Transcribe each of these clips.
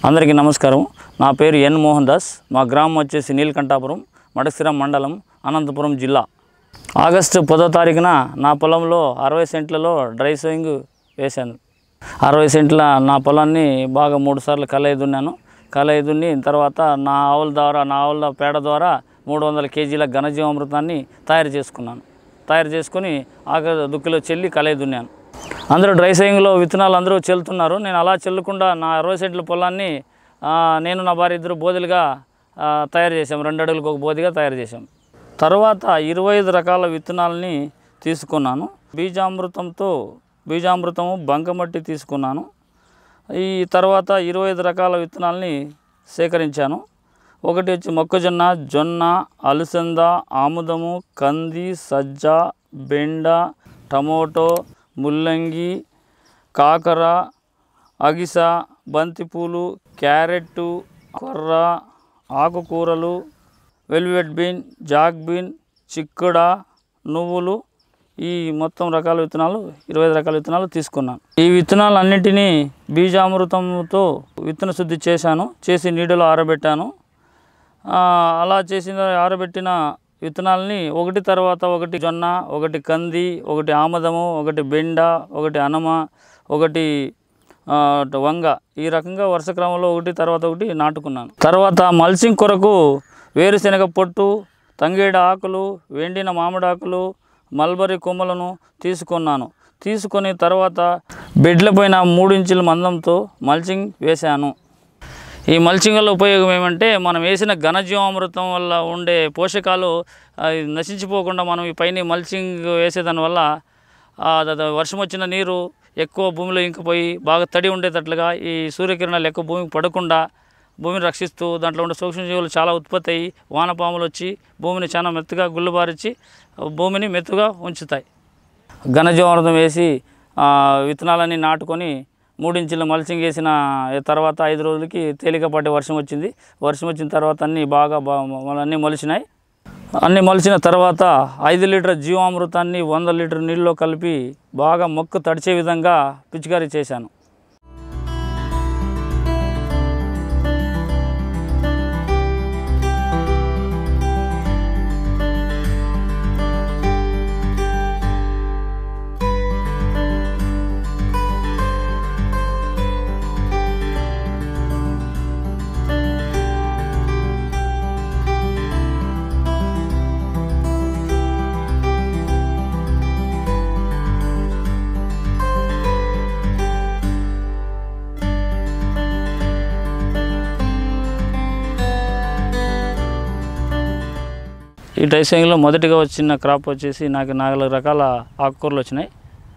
అందరికీ నమస్కారం నా పేరు ఎన్ మోహన్ దాస్ మా గ్రామం వచ్చేసి నీలకంఠాపురం మడసిరం మండలం అనంతపురం జిల్లా ఆగస్టు పదో తారీఖున నా పొలంలో అరవై సెంట్లలో డ్రై సోయింగ్ వేశాను అరవై సెంట్ల నా పొలాన్ని బాగా మూడు సార్లు కలయి దున్నాను కలయి దున్ని తర్వాత నా ఆవుల ద్వారా నా ఆవుల పేడ ద్వారా మూడు వందల కేజీల ఘనజీవామృతాన్ని తయారు చేసుకున్నాను తయారు చేసుకొని ఆగ దుక్కిలో చెల్లి కలయి దున్నాను అందరూ డ్రై సోయింగ్లో విత్తనాలు అందరూ చెల్లుతున్నారు నేను అలా చెల్లకుండా నా అరవై సెంట్ల పొలాన్ని ఆ, నేను నా భార్య ఇద్దరు బోధులుగా ఆ, తయారు చేసాం రెండు అడుగులకు ఒక బోధిగా తయారు చేసాం తర్వాత ఇరవై ఐదు రకాల విత్తనాలని తీసుకున్నాను బీజామృతంతో బీజామృతము బంకమట్టి తీసుకున్నాను ఈ తర్వాత ఇరవై ఐదు రకాల విత్తనాలని సేకరించాను ఒకటి వచ్చి మొక్కజొన్న జొన్న అలసంద ఆముదము కంది సజ్జ బెండ టమోటో ముల్లంగి కాకర అగిస బంతిపూలు క్యారెట్టు కొర్ర ఆకుకూరలు వెల్వెట్ బీన్ జాక్ బీన్ చిక్కుడ నువ్వులు ఈ మొత్తం రకాల విత్తనాలు ఇరవై ఐదు రకాల విత్తనాలు తీసుకున్నాను ఈ విత్తనాలు అన్నింటినీ బీజామృతంతో విత్తన శుద్ధి చేశాను చేసి నీడలో ఆరబెట్టాను ఆ, అలా చేసిన ఆరబెట్టిన విత్తనాలని ఒకటి తర్వాత ఒకటి జొన్న ఒకటి కంది ఒకటి ఆమదము ఒకటి బెండ ఒకటి అనమ ఒకటి ఆ, వంగ ఈ రకంగా వరుస క్రమంలో ఒకటి తర్వాత ఒకటి నాటుకున్నాను తర్వాత మల్చింగ్ కొరకు వేరుశనగ పొట్టు తంగేడు ఆకులు వెండిన మామిడాకులు మల్బరీ కొమ్మలను తీసుకున్నాను తీసుకొని తర్వాత బెడ్ల పైన మూడు ఇంచుల మందంతో మల్చింగ్ వేశాను ఈ మల్చింగ్ వల్ల ఉపయోగం ఏమంటే మనం వేసిన ఘనజీవామృతం వల్ల ఉండే పోషకాలు అవి నశించిపోకుండా మనం ఈ పైన మల్చింగ్ వేసేదాని వల్ల ఆ ద- ద- వర్షం వచ్చిన నీరు ఎక్కువ భూమిలో ఇంకిపోయి బాగా తడి ఉండేటట్లుగా ఈ సూర్యకిరణాలు ఎక్కువ భూమికి పడకుండా భూమిని రక్షిస్తూ దాంట్లో ఉండే సూక్ష్మజీవులు చాలా ఉత్పత్తి అయ్యి వానపాములు వచ్చి భూమిని చాలా మెత్తగా గుళ్ళబారిచ్చి భూమిని మెత్తగా ఉంచుతాయి ఘనజీవామృతం వేసి ఆ, విత్తనాలన్నీ నాటుకొని మూడించుల మల్చింగ్ వేసిన తర్వాత ఐదు రోజులకి తేలికపాటి వర్షం వచ్చింది వర్షం వచ్చిన తర్వాత అన్నీ బాగా బా అన్నీ మొలిచినాయి అన్నీ మొలిచిన తర్వాత ఐదు లీటర్ జీవామృతాన్ని వంద లీటర్ నీళ్ళలో కలిపి బాగా మొక్కు తడిచే విధంగా పిచికారీ చేశాను ఈ టైసింగ్లో మొదటిగా వచ్చిన క్రాప్ వచ్చేసి నాకు నాలుగు రకాల ఆకుకూరలు వచ్చినాయి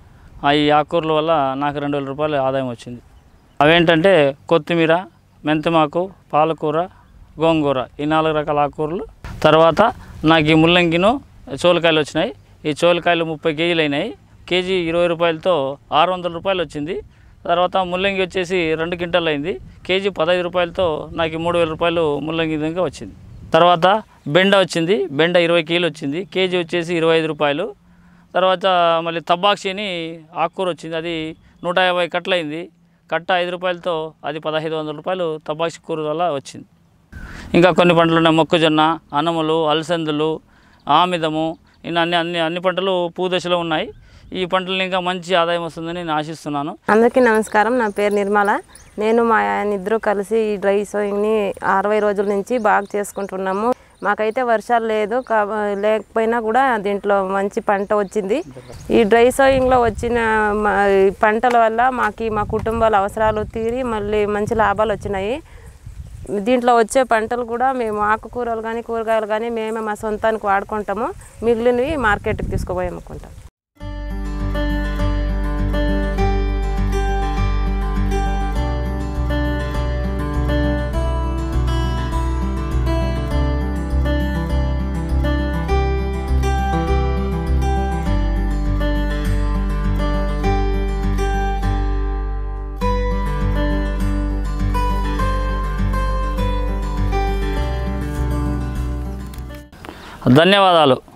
ఆ ఈ ఆకుకూరల వల్ల నాకు రెండు వేల రూపాయల ఆదాయం వచ్చింది అవేంటంటే కొత్తిమీర మెంతిమాకు పాలకూర గోంగూర ఈ నాలుగు రకాల ఆకుకూరలు తర్వాత నాకు ఈ ముల్లంగిను చోలకాయలు వచ్చినాయి ఈ చోలకాయలు ముప్పై కేజీలు అయినాయి కేజీ ఇరవై రూపాయలతో ఆరు వందల రూపాయలు వచ్చింది తర్వాత ముల్లంగి వచ్చేసి రెండు క్వింటాలు అయింది కేజీ పదహైదు రూపాయలతో నాకు ఈ మూడు వేల రూపాయలు ముల్లంగి విధంగా వచ్చింది తర్వాత బెండ వచ్చింది బెండ ఇరవై కేజీలు వచ్చింది కేజీ వచ్చేసి ఇరవై ఐదు రూపాయలు తర్వాత మళ్ళీ తబ్బాక్షి అని ఆకుకూర వచ్చింది అది నూట యాభై కట్టలైంది కట్ట ఐదు రూపాయలతో అది పదహైదు వందల రూపాయలు తబ్బాక్షి కూర వల్ల వచ్చింది ఇంకా కొన్ని పంటలు ఉన్నాయి మొక్కజొన్న అనములు అలసందులు ఆమిదము ఇలా అన్ని అన్ని అన్ని పంటలు పూ దశలో ఉన్నాయి ఈ పంటలు ఇంకా మంచి ఆదాయం వస్తుందని నేను ఆశిస్తున్నాను అందరికీ నమస్కారం నా పేరు నిర్మల నేను మా ఆయన ఇద్దరు కలిసి ఈ డ్రై సోయింగ్ని అరవై రోజుల నుంచి బాగా చేసుకుంటున్నాము మాకైతే వర్షాలు లేదు కా లేకపోయినా కూడా దీంట్లో మంచి పంట వచ్చింది ఈ డ్రై సోయింగ్లో వచ్చిన మ- ఈ పంటల వల్ల మాకు మా కుటుంబాల అవసరాలు తీరి మళ్ళీ మంచి లాభాలు వచ్చినాయి దీంట్లో వచ్చే పంటలు కూడా మేము ఆకుకూరలు కానీ కూరగాయలు కానీ మేమే మా సొంతానికి వాడుకుంటాము మిగిలినవి మార్కెట్కి తీసుకుపోయి అమ్ముకుంటాం ధన్యవాదాలు